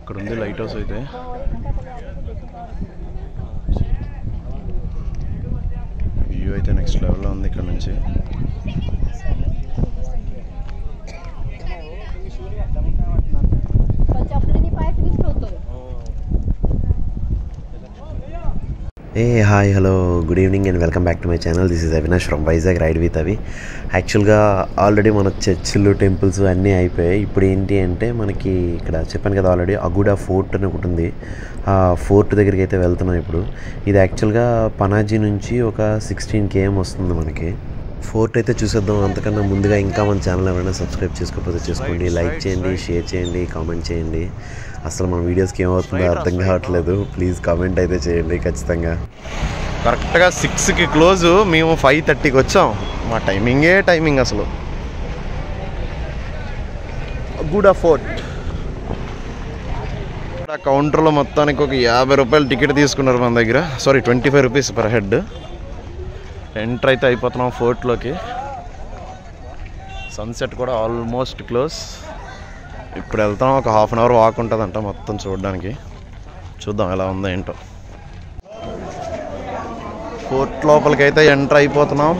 ఇక్కడ ఉంది lighthouse అయితే వ్యూ అయితే నెక్స్ట్ లెవెల్లో ఉంది ఇక్కడ నుంచి चपले नहीं पाए ट्विस्ट होतो ఏ hi hello good evening and welcome back to my channel this is Avinash from Vizag ride with Avi యాక్చువల్గా ఆల్రెడీ మన చర్చిలు టెంపుల్స్ అన్నీ అయిపోయాయి ఇప్పుడు ఏంటి అంటే మనకి ఇక్కడ చెప్పాను కదా ఆల్రెడీ అగుడా ఫోర్ట్ అని ఒకటి ఉంది ఆ ఫోర్ట్ దగ్గరికి అయితే వెళ్తున్నాం ఇప్పుడు ఇది యాక్చువల్గా పనాజీ నుంచి ఒక సిక్స్టీన్ కేఎం వస్తుంది మనకి ఫోర్ట్ అయితే చూసేద్దాం అంతకన్నా ముందుగా ఇంకా మన ఛానల్ ఎవరైనా సబ్స్క్రైబ్ చేసుకోకపోతే చేసుకోండి లైక్ చేయండి షేర్ చేయండి కామెంట్ చేయండి అసలు మన వీడియోస్కి ఏమవుతుందో అర్థం కావట్లేదు ప్లీజ్ కామెంట్ అయితే చేయండి ఖచ్చితంగా కరెక్ట్గా సిక్స్కి క్లోజ్ మేము ఫైవ్ థర్టీకి వచ్చాం మా టైమింగే టైమింగ్ అసలు గుడ్ ఫోర్ట్ ఇక్కడ కౌంటర్లో మొత్తానికి ఒక యాభై రూపాయలు టికెట్ తీసుకున్నారు మన దగ్గర sorry twenty five rupees per head enter అయితే అయిపోతున్నాం ఫోర్ట్లోకి సన్సెట్ కూడా ఆల్మోస్ట్ క్లోజ్ ఇప్పుడు వెళ్తాం ఒక హాఫ్ అన్ అవర్ వాక్ ఉంటుందంట మొత్తం చూడడానికి చూద్దాం ఎలా ఉందో ఏంటో ఫోర్ట్ లోపలికి అయితే ఎంటర్ అయిపోతున్నాం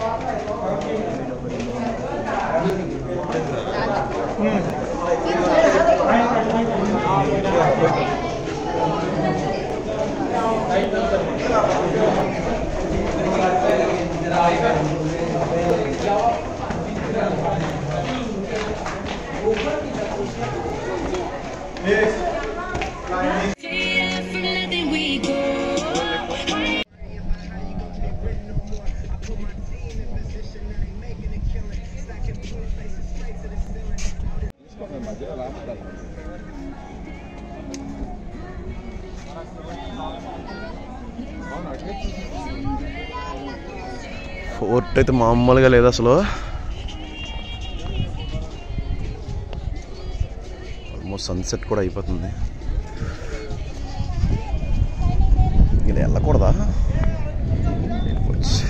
Definitely we go. ఫోర్ట్ అయితే మామూలుగా లేదు అసలు ఆల్మోస్ట్ సన్సెట్ కూడా అయిపోతుంది ఇది వెళ్ళకూడదా వెళ్ళిపోవచ్చు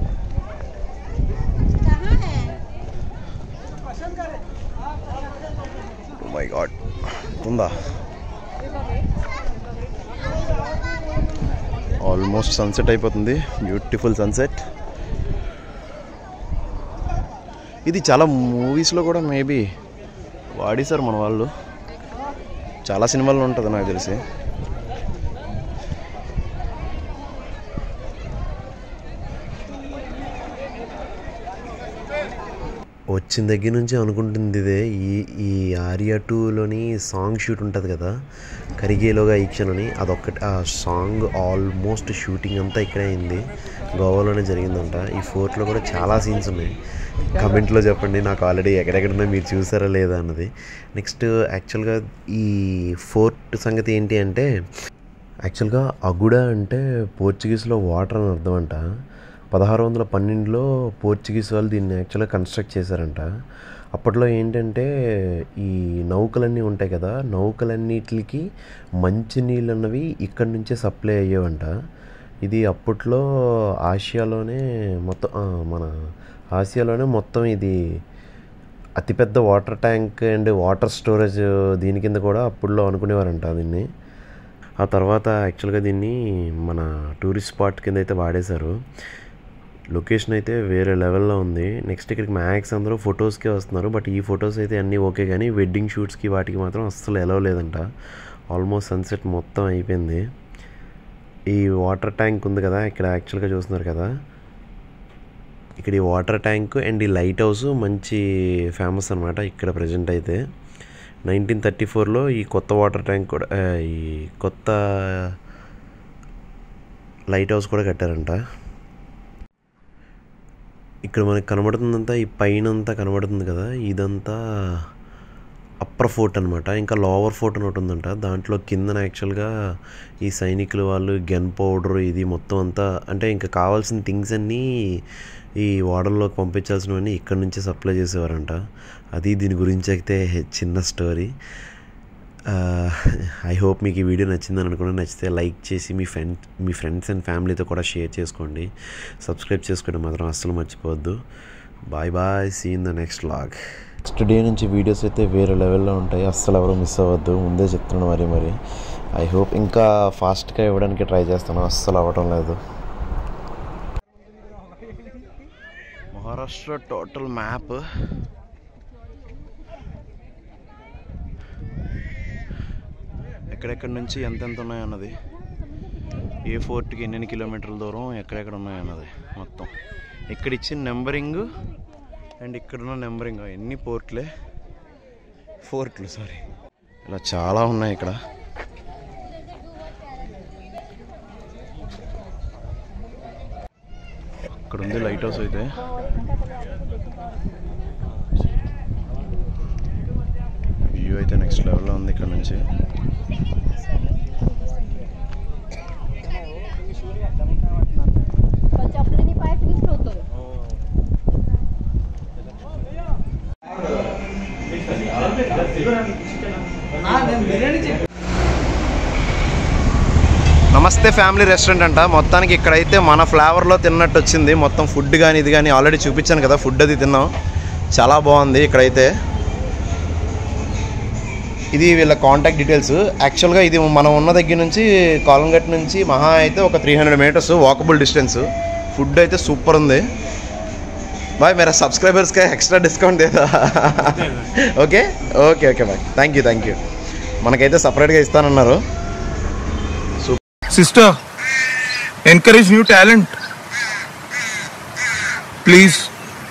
कहाँ है మై గాడ్ ఉందా ఆల్మోస్ట్ సన్సెట్ అయిపోతుంది బ్యూటిఫుల్ సన్సెట్ ఇది చాలా మూవీస్లో కూడా మేబీ వాడేశారు మన వాళ్ళు చాలా సినిమాల్లో ఉంటుంది నాకు తెలిసి వచ్చిన దగ్గర నుంచి అనుకుంటుంది ఇదే ఈ ఈ ఆర్యా టూలోని సాంగ్ షూట్ ఉంటుంది కదా కరిగేలోగా ఈక్షన్ అని అదొక్కటి ఆ సాంగ్ ఆల్మోస్ట్ షూటింగ్ అంతా ఇక్కడే అయింది గోవాలోనే జరిగిందంట ఈ ఫోర్ట్లో కూడా చాలా సీన్స్ ఉన్నాయి కమెంట్లో చెప్పండి నాకు ఆల్రెడీ ఎక్కడెక్కడ మీరు చూసారా లేదా అన్నది నెక్స్ట్ యాక్చువల్గా ఈ ఫోర్ట్ సంగతి ఏంటి అంటే యాక్చువల్గా అగుడ అంటే పోర్చుగీస్లో వాటర్ అని అర్థం అంట పదహారు వందల పన్నెండులో పోర్చుగీస్ వాళ్ళు దీన్ని యాక్చువల్గా కన్స్ట్రక్ట్ చేశారంట అప్పట్లో ఏంటంటే ఈ నౌకలన్నీ ఉంటాయి కదా నౌకలన్నిటికి మంచినీళ్ళు అన్నవి ఇక్కడి నుంచే సప్లై అయ్యేవంట ఇది అప్పట్లో ఆసియాలోనే మొత్తం ఆ, మన ఆసియాలోనే మొత్తం ఇది అతిపెద్ద water tank and water storage దీని కింద కూడా అప్పుడులో అనుకునేవారంట దీన్ని ఆ తర్వాత యాక్చువల్గా దీన్ని మన టూరిస్ట్ స్పాట్ కింద అయితే వాడేశారు లొకేషన్ అయితే వేరే లెవెల్లో ఉంది నెక్స్ట్ ఇక్కడికి మ్యాక్స్ అందరూ ఫొటోస్కే వస్తున్నారు బట్ ఈ ఫొటోస్ అయితే అన్నీ ఓకే కానీ వెడ్డింగ్ షూట్స్కి వాటికి మాత్రం అస్సలు ఎలవ్ లేదంట ఆల్మోస్ట్ సన్సెట్ మొత్తం అయిపోయింది ఈ వాటర్ ట్యాంక్ ఉంది కదా ఇక్కడ యాక్చువల్గా చూస్తున్నారు కదా ఇక్కడ ఈ వాటర్ ట్యాంక్ అండ్ ఈ లైట్ హౌస్ మంచి ఫేమస్ అనమాట ఇక్కడ ప్రజెంట్ అయితే నైన్టీన్ థర్టీ ఫోర్లో ఈ కొత్త వాటర్ ట్యాంక్ కూడా ఆ, ఈ కొత్త లైట్ హౌస్ కూడా కట్టారంట ఇక్కడ మనకి కనబడుతుందంతా ఈ పైన అంతా కనబడుతుంది కదా ఇదంతా అప్పర్ ఫోర్ట్ అనమాట ఇంకా లోవర్ ఫోర్ట్ అని ఒకటి ఉందంట దాంట్లో కిందన యాక్చువల్గా ఈ సైనికులు వాళ్ళు గన్ పౌడర్ ఇది మొత్తం అంతా అంటే ఇంకా కావాల్సిన థింగ్స్ అన్నీ ఈ ఓడల్లోకి పంపించాల్సినవన్నీ ఇక్కడ నుంచే సప్లై చేసేవారంట అది దీని గురించి అయితే చిన్న స్టోరీ ఐ హోప్ మీకు ఈ వీడియో నచ్చిందని అనుకున్నా నచ్చితే లైక్ చేసి మీ ఫ్రెండ్ మీ ఫ్రెండ్స్ అండ్ ఫ్యామిలీతో కూడా షేర్ చేసుకోండి సబ్స్క్రైబ్ చేసుకోవడం మాత్రం అస్సలు మర్చిపోవద్దు bye bye see in the next vlog next day నుంచి వీడియోస్ అయితే వేరే లెవెల్లో ఉంటాయి అస్సలు ఎవరు మిస్ అవ్వద్దు ముందే చెప్తున్నాను మరి మరి ఐ హోప్ ఇంకా ఫాస్ట్గా ఇవ్వడానికి ట్రై చేస్తాను అస్సలు అవ్వటం లేదు మహారాష్ట్ర టోటల్ మ్యాప్ ఎక్కడెక్కడి నుంచి ఎంతెంత ఉన్నాయన్నది ఏ ఫోర్ట్కి ఎన్ని కిలోమీటర్ల దూరం ఎక్కడెక్కడ ఉన్నాయన్నది మొత్తం ఇక్కడ ఇచ్చిన నెంబరింగ్ అండ్ ఇక్కడున్న నెంబరింగ్ ఎన్ని పోర్ట్లే ఫోర్ట్లు సారీ ఇలా చాలా ఉన్నాయి ఇక్కడ అక్కడ ఉంది లైట్ హౌస్ అయితే వ్యూ అయితే నెక్స్ట్ లెవెల్లో ఉంది ఇక్కడ నుంచి पण चपलेने पाय ट्विस्ट होतो నమస్తే ఫ్యామిలీ రెస్టారెంట్ అంట మొత్తానికి ఇక్కడైతే మన ఫ్లేవర్లో తిన్నట్టు వచ్చింది మొత్తం ఫుడ్ కానీ ఇది కానీ ఆల్రెడీ చూపించాను కదా ఫుడ్ అది తిన్నాం చాలా బాగుంది ఇక్కడైతే ఇది వీళ్ళ కాంటాక్ట్ డీటెయిల్స్ యాక్చువల్గా ఇది మనం ఉన్న దగ్గర నుంచి కాలంగట్ నుంచి మహా అయితే ఒక three hundred meters walkable distance food అయితే సూపర్ ఉంది బాయ్ मेरा सब्सक्राइबर्स का एक्स्ट्रा डिस्काउंट देता okay okay okay bye thank you thank you మనకైతే సపరేట్గా ఇస్తానన్నారు Sister, encourage new talent. Please.